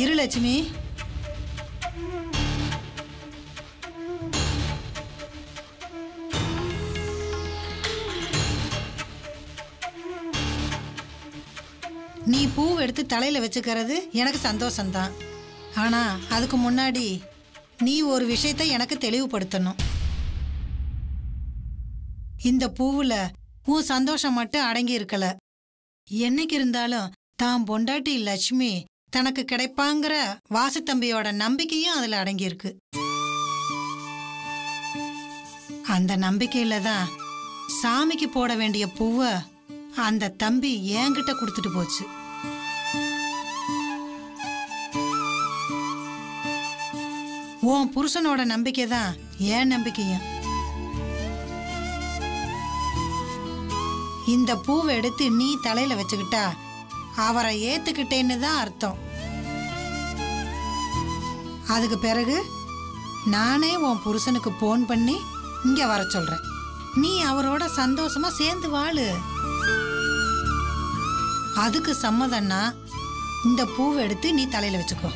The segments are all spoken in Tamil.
இரு லட்சுமி நீ பூ எடுத்து தலையில வச்சுக்கிறது எனக்கு சந்தோஷம்தான் ஆனா அதுக்கு முன்னாடி நீ ஒரு விஷயத்தை எனக்கு தெளிவுபடுத்தணும் இந்த பூவுல உன் சந்தோஷம் மட்டும் அடங்கி இருக்கல என்னைக்கு இருந்தாலும் தான் பொண்டாட்டி லட்சுமி தனக்கு கிடைப்பாங்கிற வாசுத்தம்பியோட நம்பிக்கையும் அதுல அடங்கியிருக்கு அந்த நம்பிக்கையில தான் சாமிக்கு போட வேண்டிய பூவை அந்த தம்பி என்கிட்ட கொடுத்துட்டு போச்சு உன் புருஷனோட நம்பிக்கை தான் என் நம்பிக்கையும் இந்த பூவை எடுத்து நீ தலையில வச்சுக்கிட்டா அவரை ஏத்துக்கிட்டேன்னு தான் அர்த்தம் அதுக்கு பிறகு நானே உன் புருஷனுக்கு போன் பண்ணி இங்க வர சொல்றேன் நீ அவரோட சந்தோஷமா சேர்ந்து வாழு அதுக்கு சம்மதம்னா இந்த பூவை எடுத்து நீ தலையில வச்சுக்கோ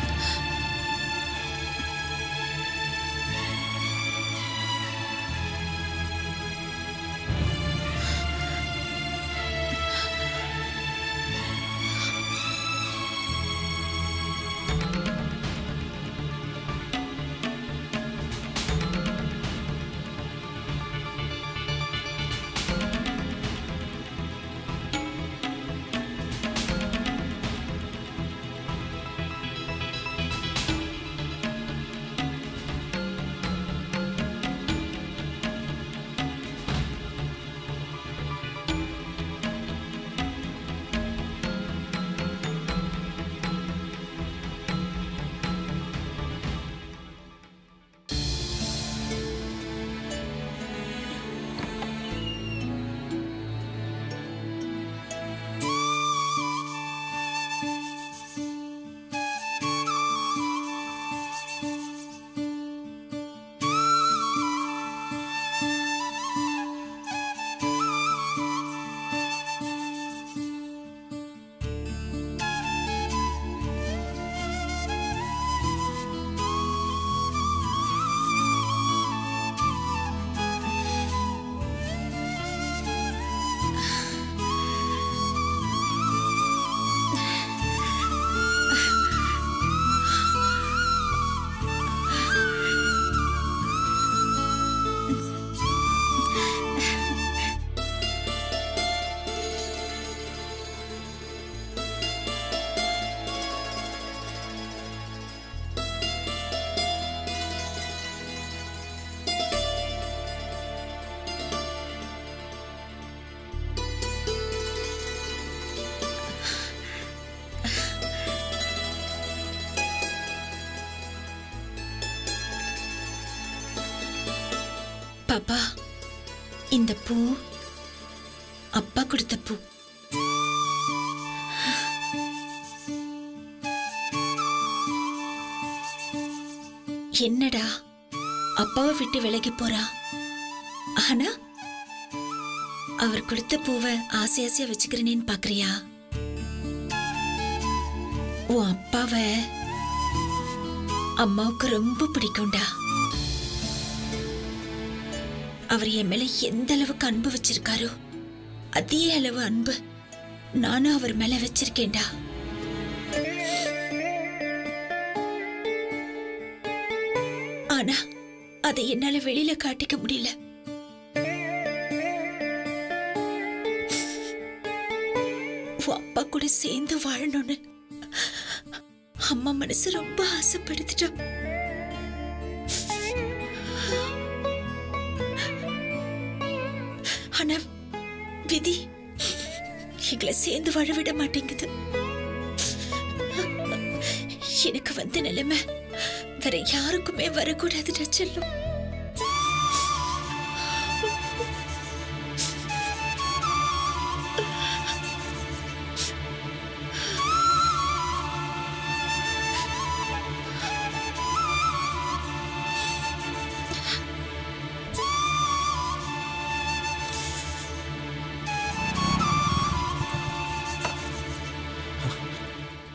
பாப்பா இந்த பூ அப்பா கொடுத்த பூ என்னடா அப்பாவை விட்டு விலகி போறா ஆனா அவர் கொடுத்த பூவை ஆசை ஆசையா வச்சுக்கிறேனேன்னு பாக்குறியா உன் அப்பாவை அம்மாவுக்கு ரொம்ப பிடிக்கும்டா அவர் என் மேல எந்த அளவுக்கு அன்பு வச்சிருக்காரோ அதே அளவு அன்பு நானும் அவர் மேல வச்சிருக்கேன்டா ஆனா அதை என்னால வெளியில காட்டிக்க முடியல உன் அப்பா கூட சேர்ந்து வாழணும்னு அம்மா மனசு ரொம்ப ஆசைப்படுத்துட்டா ஆனா விதி எங்களை சேர்ந்து வாழ விட மாட்டேங்குது எனக்கு வந்த நிலைமை வேற யாருக்குமே வரக்கூடாதுடா செல்லும்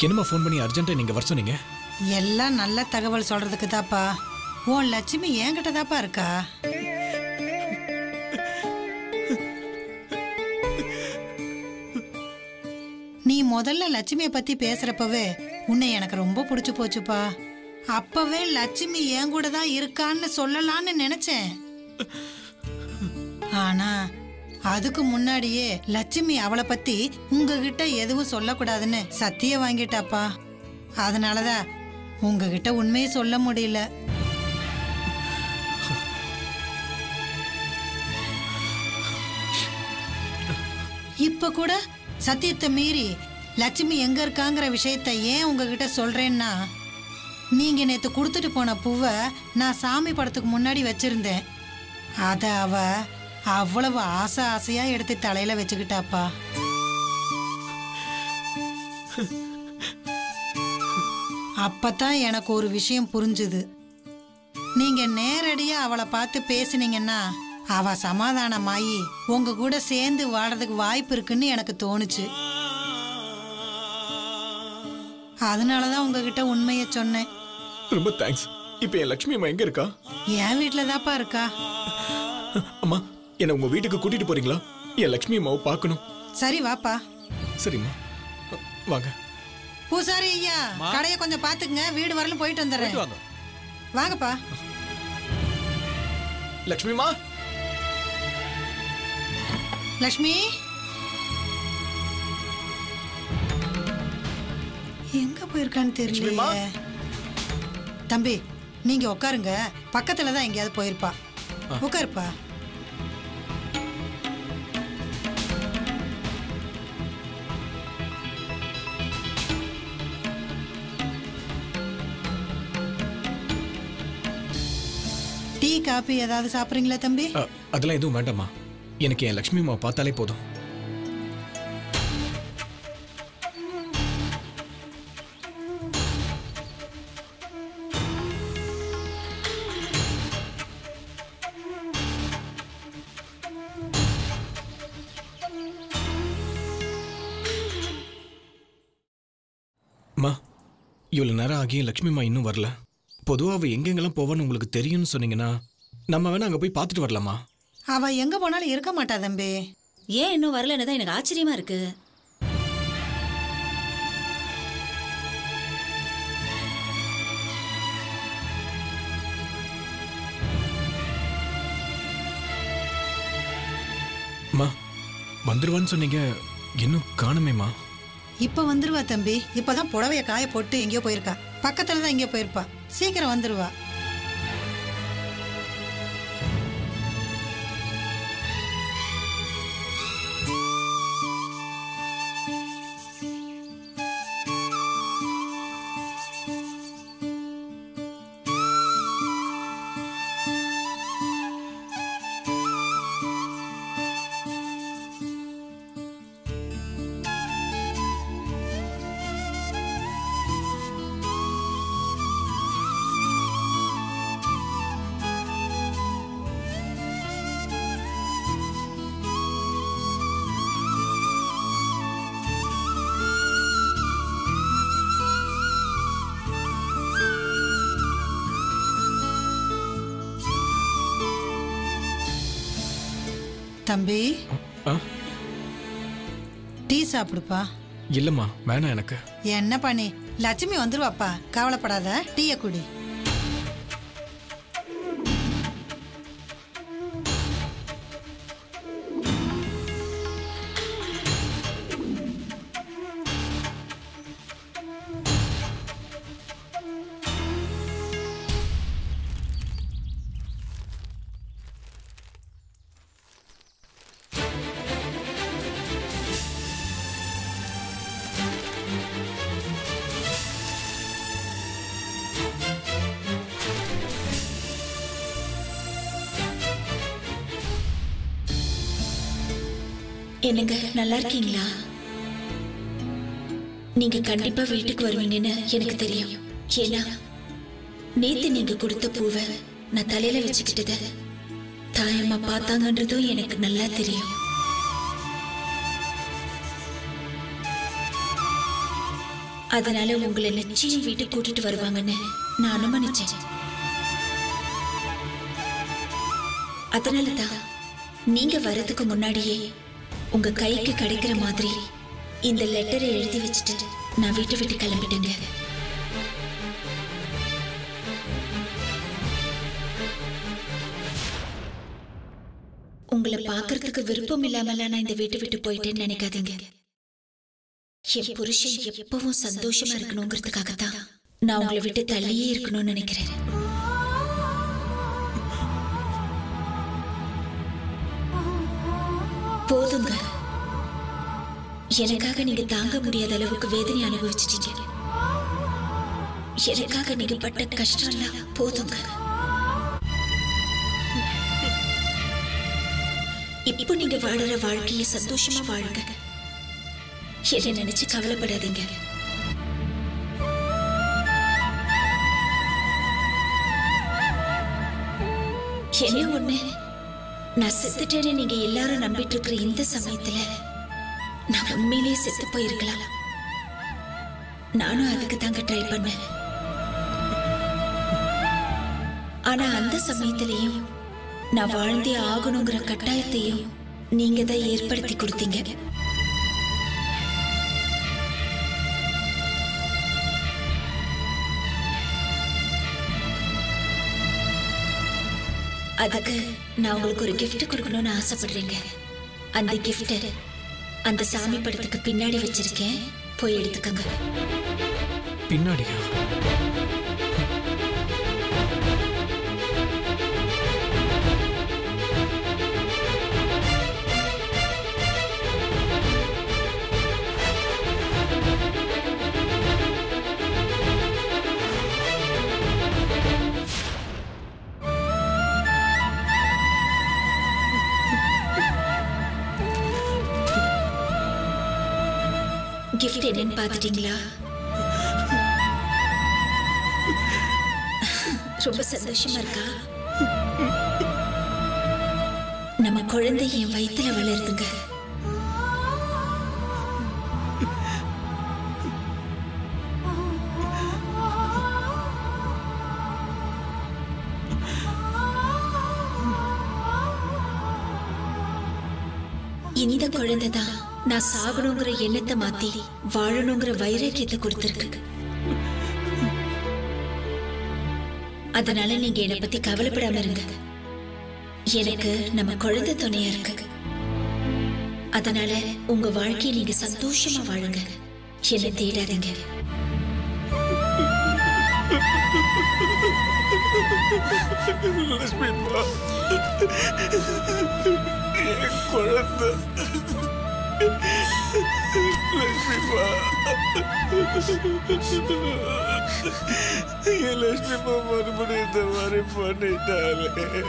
என்னம்மா ஃபோன் பண்ணி அர்ஜென்ட்டாக நீங்கள் வர சொன்னீங்க எல்லாம் நல்ல தகவல் சொல்றதுக்கு தாப்பா உன் லட்சுமி என்கிட்ட தாப்பா இருக்கா நீ முதல்ல லட்சுமியை பத்தி பேசுறப்பவே உன்னை எனக்கு ரொம்ப பிடிச்சு போச்சுப்பா அப்பவே லட்சுமி என் கூட தான் இருக்கான்னு சொல்லலாம்னு நினைச்சேன் ஆனா அதுக்கு முன்னாடியே லட்சுமி அவளை பத்தி உங்ககிட்ட எதுவும் சொல்லக்கூடாதுன்னு சத்தியம் வாங்கிட்டாப்பா அதனாலதான் உங்ககிட்ட உண்மையை சொல்ல முடியல இப்ப கூட சத்தியத்தை மீறி லட்சுமி எங்க இருக்காங்கிற விஷயத்த ஏன் உங்ககிட்ட சொல்றேன்னா நீங்க நேத்து கொடுத்துட்டு போன பூவை நான் சாமி படத்துக்கு முன்னாடி வச்சிருந்தேன் அத அவ அவ்வளவு ஆசை ஆசையா எடுத்து தலையில வச்சுக்கிட்டாப்பா அப்பதான் எனக்கு ஒரு விஷயம் புரிஞ்சுது நீங்க நேரடியா அவளை பார்த்து பேசுனீங்கன்னா அவ சமாதானமாயி உங்க கூட சேர்ந்து வாழறதுக்கு வாய்ப்பு இருக்குன்னு எனக்கு தோணுச்சு அதனாலதான் உங்ககிட்ட உண்மையை சொன்னேன் ரொம்ப தேங்க்ஸ் இப்போ என் லக்ஷ்மி அம்மா எங்கே இருக்கா என் வீட்டில் தாப்பா இருக்கா அம்மா என்னை உங்கள் வீட்டுக்கு கூட்டிகிட்டு போறீங்களா என் லக்ஷ்மி அம்மாவை பார்க்கணும் சரி வாப்பா சரிம்மா வாங்க பூசாரி ஐயா கடையை கொஞ்சம் பாத்துக்குங்க வீடு வரலும் போயிட்டு வந்துடுறேன் வாங்க வாங்கப்பா லக்ஷ்மிமா லக்ஷ்மி எங்க போயிருக்கான்னு லக்ஷ்மிமா? தெரியல தம்பி நீங்க உட்காருங்க பக்கத்துல தான் எங்கேயாவது போயிருப்பா உட்காருப்பா டீ காபி ஏதாவது சாப்பிட்றீங்களா தம்பி அ, அதெல்லாம் எதுவும் வேண்டாம்மா எனக்கு என் லக்ஷ்மி அம்மாவை பார்த்தாலே போதும் அம்மா இவ்வளோ நேரம் ஆகி லக்ஷ்மி அம்மா இன்னும் வரல பொதுவாக அவள் எங்கெங்கெல்லாம் போவான்னு உங்களுக்கு தெரியும்னு சொன்னீங்கன்னா நம்ம வேணா அங்கே போய் பார்த்துட்டு வரலாமா அவ எங்க போனாலும் இருக்க மாட்டா தம்பி ஏன் இன்னும் வரலன்னு தான் எனக்கு ஆச்சரியமா இருக்கு அம்மா வந்துருவான்னு சொன்னீங்க இன்னும் காணுமேம்மா இப்ப வந்துருவா தம்பி இப்பதான் புடவைய காய போட்டு எங்கேயோ போயிருக்கா பக்கத்துல தான் எங்கேயோ போயிருப்பா சீக்கிரம் வந்துருவா தம்பி ஆ டீ சாப்பிடுப்பா இல்லைம்மா வேணாம் எனக்கு என்ன பண்ணி லட்சுமி வந்துருவாப்பா கவலைப்படாத டீயை குடி என்னங்க நல்லா இருக்கீங்களா நீங்க கண்டிப்பா வீட்டுக்கு வருவீங்கன்னு எனக்கு தெரியும் ஏன்னா நேத்து நீங்க கொடுத்த பூவை நான் தலையில வச்சுக்கிட்டத தாயம்மா பார்த்தாங்கன்றதும் எனக்கு நல்லா தெரியும் அதனால உங்களை நிச்சயம் வீட்டுக்கு கூட்டிட்டு வருவாங்கன்னு நான் அனுமானிச்சேன் அதனால தான் நீங்க வர்றதுக்கு முன்னாடியே உங்க கைக்கு கிடைக்கிற மாதிரி இந்த லெட்டரை எழுதி வச்சுட்டு நான் வீட்டை விட்டு கிளம்பிட்டேங்க உங்களை பார்க்கறதுக்கு விருப்பம் இல்லாமலாம் நான் இந்த வீட்டை விட்டு போயிட்டேன்னு நினைக்காதீங்க என் புருஷன் எப்பவும் சந்தோஷமா இருக்கணுங்கிறதுக்காக தான் நான் உங்களை விட்டு தள்ளியே இருக்கணும்னு நினைக்கிறேன் போதுங்க எனக்காக நீங்க தாங்க முடியாத அளவுக்கு வேதனை அனுபவிச்சிட்டீங்க எனக்காக நீங்க பட்ட கஷ்டம் எல்லாம் போதுங்க இப்போ நீங்க வாழற வாழ்க்கையை சந்தோஷமா வாழுங்க என்ன நினைச்சு கவலைப்படாதீங்க என்ன ஒண்ணு நான் செத்துட்டேன்னு நீங்க எல்லாரும் நம்பிட்டு இருக்கிற இந்த சமயத்துல நான் உண்மையிலேயே செத்து போயிருக்கலாம் நானும் அதுக்கு தாங்க ட்ரை பண்ணேன் ஆனா அந்த சமயத்திலையும் நான் வாழ்ந்தே ஆகணுங்கிற கட்டாயத்தையும் நீங்க தான் ஏற்படுத்தி கொடுத்தீங்க அதுக்கு நான் உங்களுக்கு ஒரு gift கொடுக்கணும்னு ஆசைப்படுறீங்க அந்த gift அந்த சாமி படத்துக்கு பின்னாடி வச்சிருக்கேன் போய் எடுத்துக்கங்க பின்னாடியா gift என்னன்னு பார்த்துட்டீங்களா ரொம்ப சந்தோஷமா இருக்கா நம்ம குழந்தை என் வயித்துல வளருதுங்க இந்த குழந்தை தான் நான் சாகணுங்கிற எண்ணத்தை மாத்தி வாழணுங்கிற வைராக்கியத்தை கொடுத்திருக்கு அதனால நீங்க என்னை பத்தி கவலைப்படாம இருங்க எனக்கு நம்ம குழந்தை துணையா இருக்கு அதனால உங்க வாழ்க்கையை நீங்க சந்தோஷமா வாழுங்க என்னை தேடாதீங்க லட்சுமிப்பா என் குழந்தை லட்சுமிப்பா என் லட்சுமிப்பா மறுபடியும் இந்த மாதிரி பண்ணிட்டாலே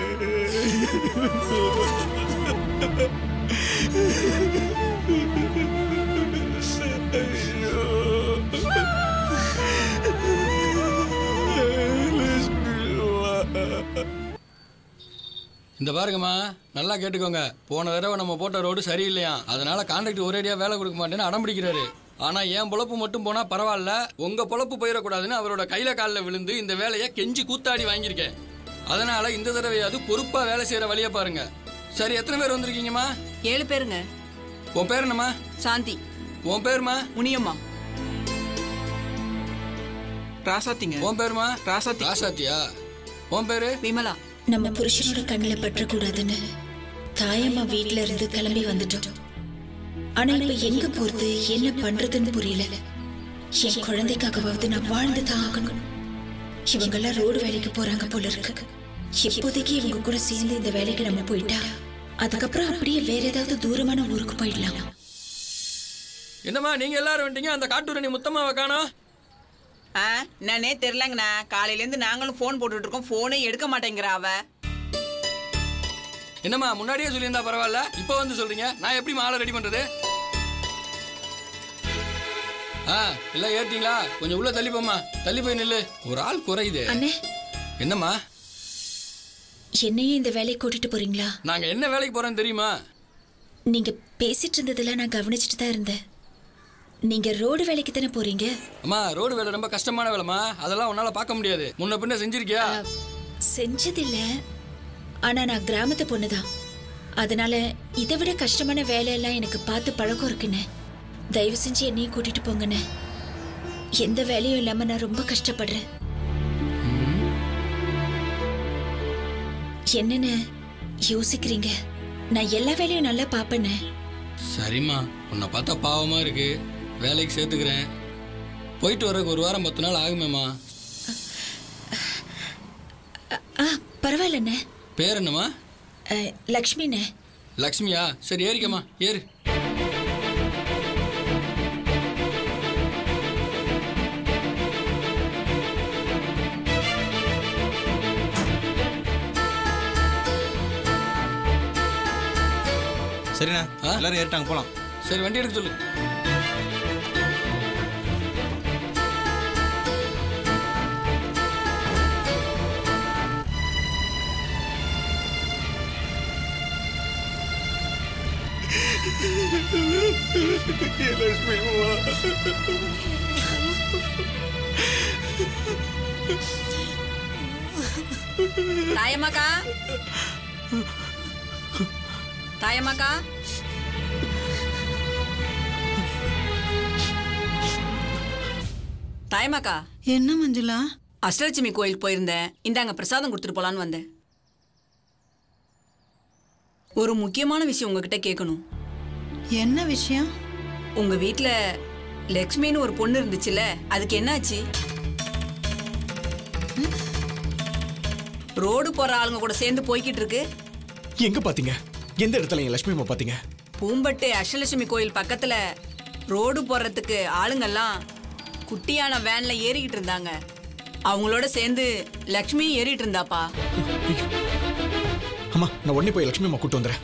லட்சுமிப்பா இந்த பாருங்கம்மா நல்லா கேட்டுக்கோங்க போன தடவை நம்ம போட்ட ரோடு சரியில்லையா அதனால கான்ட்ராக்ட் ஒரேடியாக வேலை கொடுக்க மாட்டேன்னு அடம் பிடிக்கிறாரு ஆனா என் பொழப்பு மட்டும் போனா பரவாயில்ல உங்க பொழப்பு போயிடக்கூடாதுன்னு அவரோட கையில காலில் விழுந்து இந்த வேலையை கெஞ்சி கூத்தாடி வாங்கியிருக்கேன் அதனால இந்த தடவையாவது பொறுப்பா வேலை செய்யற வழியை பாருங்க சரி எத்தனை பேர் வந்திருக்கீங்கம்மா ஏழு பேருங்க உன் பேர் என்னம்மா சாந்தி உன் பேருமா முனியம்மா ராசாத்திங்க உன் பேருமா ராசாத்தி ராசாத்தியா உன் பேரு விமலா நம்ம புருஷனோட கண்ணில் பற்றக்கூடாதுன்னு தாயம்மா வீட்ல இருந்து கிளம்பி வந்துட்டோம் ஆனா இப்ப எங்க போறது என்ன பண்றதுன்னு புரியல என் குழந்தைக்காகவாவது நான் வாழ்ந்து தான் ஆகணும் இவங்கெல்லாம் ரோடு வேலைக்கு போறாங்க போல இருக்கு இப்போதைக்கு இவங்க கூட சேர்ந்து இந்த வேலைக்கு நம்ம போயிட்டா அதுக்கப்புறம் அப்படியே வேற ஏதாவது தூரமான ஊருக்கு போயிடலாம் என்னம்மா நீங்க எல்லாரும் வந்துட்டீங்க அந்த காட்டூரணி முத்தம்மாவை காணோம் ஆ என்னன்னே தெரிலங்கண்ணா காலையிலேருந்து நாங்களும் ஃபோன் போட்டுட்டு இருக்கோம் ஃபோனே எடுக்க மாட்டேங்கிறா அவ என்னம்மா முன்னாடியே சொல்லியிருந்தா பரவாயில்ல இப்போ வந்து சொல்றீங்க நான் எப்படி மாலை ரெடி பண்றது ஆ எல்லாம் ஏறிட்டீங்களா கொஞ்சம் உள்ள தள்ளி போம்மா தள்ளி போய் நில்லு ஒரு ஆள் குறையுது அண்ணே என்னம்மா என்னையும் இந்த வேலையை கூட்டிட்டு போறீங்களா நாங்க என்ன வேலைக்கு போறோம்னு தெரியுமா நீங்க பேசிட்டு இருந்ததெல்லாம் நான் கவனிச்சுட்டு தான் இருந்தேன் நீங்க ரோடு வேலைக்கு தானே போறீங்க அம்மா ரோடு வேலை ரொம்ப கஷ்டமான வேலைம்மா அதெல்லாம் உன்னால பார்க்க முடியாது முன்ன பின்ன செஞ்சிருக்கியா செஞ்சதில்ல ஆனா நான் கிராமத்து பொண்ணுதான் அதனால இதை விட கஷ்டமான வேலையெல்லாம் எனக்கு பார்த்து பழக்கம் இருக்குண்ணே தயவு செஞ்சு என்னையும் கூட்டிட்டு போங்கண்ணே எந்த வேலையும் இல்லாம நான் ரொம்ப கஷ்டப்படுறேன் என்னன்னு யோசிக்கிறீங்க நான் எல்லா வேலையும் நல்லா பார்ப்பேண்ணே சரிம்மா உன்னை பார்த்தா பாவமா இருக்கு வேலைக்கு சேர்த்துக்கிறேன் போயிட்டு வரக்கு ஒரு வாரம் பத்து நாள் ஆகுமேம்மா ஆ பரவாயில்லண்ணே பேர் என்னம்மா அஹ், லக்ஷ்மிண்ணே லக்ஷ்மியா சரி ஏறிக்கம்மா ஏறு சரிண்ணா ஆ? எல்லாரும் ஏறிட்டாங்க போலாம் சரி வண்டி எடுக்க சொல்லு லட்சுமி அம்மா தாயம்மாக்கா தாயம்மாக்கா தாயம்மாக்கா என்ன மஞ்சுளா அஷ்டலட்சுமி கோயிலுக்கு போயிருந்தேன் இந்தாங்க பிரசாதம் கொடுத்துட்டு போலான்னு வந்தேன் ஒரு முக்கியமான விஷயம் உங்ககிட்ட கேட்கணும் என்ன விஷயம் உங்க வீட்ல லக்ஷ்மின்னு ஒரு பொண்ணு இருந்துச்சுல்ல அதுக்கு என்னாச்சு ரோடு போற ஆளுங்க கூட சேர்ந்து போய்கிட்டு இருக்கு எங்க பாத்தீங்க எந்த இடத்துல என் லட்சுமி அம்மா பாத்தீங்க பூம்பட்டு அஷ்டலட்சுமி கோயில் பக்கத்துல ரோடு போடுறதுக்கு ஆளுங்கெல்லாம் குட்டியான வேன்ல ஏறிக்கிட்டு இருந்தாங்க அவங்களோட சேர்ந்து லக்ஷ்மியும் ஏறிட்டு இருந்தாப்பா அம்மா நான் உடனே போய் லட்சுமி அம்மா கூட்டு வந்துடுறேன்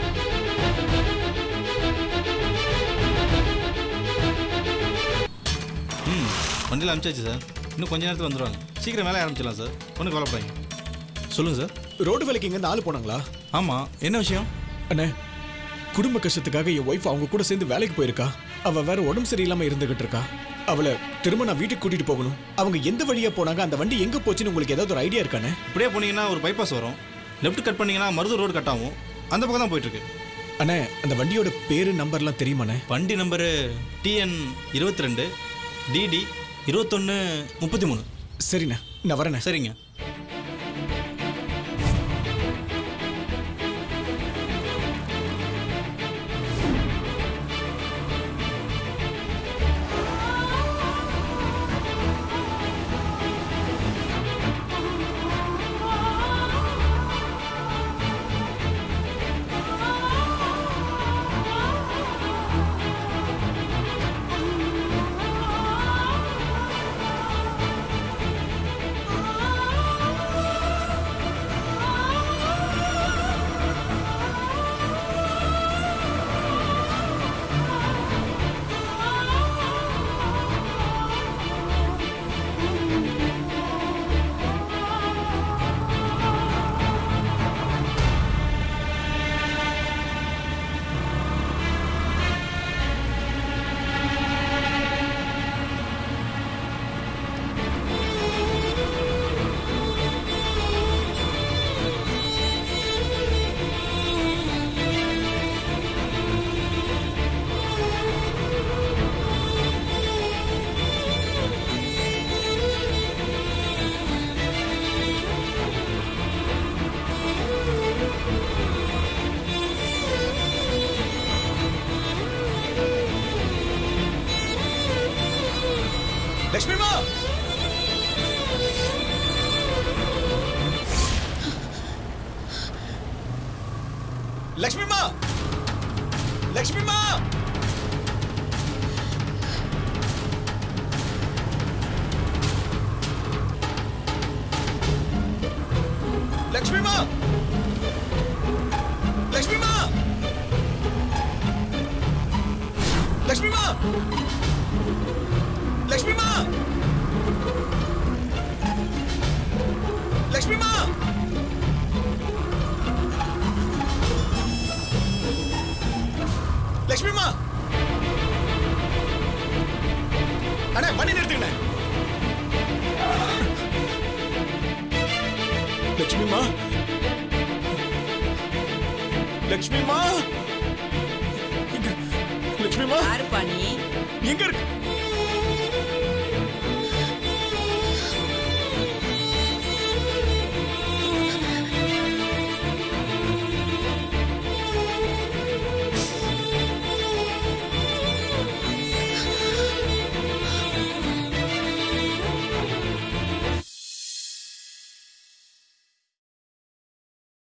ம் வண்டியில் அனுப்பிச்சாச்சு சார் இன்னும் கொஞ்ச நேரத்தில் வந்துடுவாங்க சீக்கிரம் வேலையை ஆரம்பிச்சிடலாம் சார் ஒன்றும் கவலைப்படாங்க சொல்லுங்கள் சார் ரோடு வேலைக்கு இங்க இருந்து ஆள் போனாங்களா ஆமாம் என்ன விஷயம் அண்ணே குடும்ப கஷ்டத்துக்காக என் ஒய்ஃப் அவங்க கூட சேர்ந்து வேலைக்கு போயிருக்கா அவ வேற உடம்பு சரியில்லாம இருந்துகிட்டு இருக்கா அவளை திரும்ப நான் வீட்டுக்கு கூட்டிட்டு போகணும் அவங்க எந்த வழியா போனாங்க அந்த வண்டி எங்க போச்சுன்னு உங்களுக்கு ஏதாவது ஒரு ஐடியா இருக்கானே இப்படியே போனீங்கன்னா ஒரு பைபாஸ் வரும் லெஃப்ட் கட் பண்ணீங்கன்னா மருதூர் ரோடு கட் ஆகும் அந்த பக்கம் தான் போயிட்டுருக்கு அண்ணே அந்த வண்டியோட பேரு நம்பர்லாம் தெரியுமாண்ணே வண்டி நம்பரு டிஎன் இருபத்தி ரெண்டு டிடி இருபத்தொன்று முப்பத்தி மூணு சரிண்ணே நான் வரேண்ணே சரிங்க லட்சுமிமா லட்சுமிமா லட்சுமிமா லட்சுமிமா லட்சுமிமா லட்சுமிமா லக்ஷ்மிமா லக்ஷ்மிமா லக்ஷ்மிமா லட்சுமிமா லட்சுமிமா எங்க- லட்சுமிமா யாருப்பா நீ எங்க இருக்கு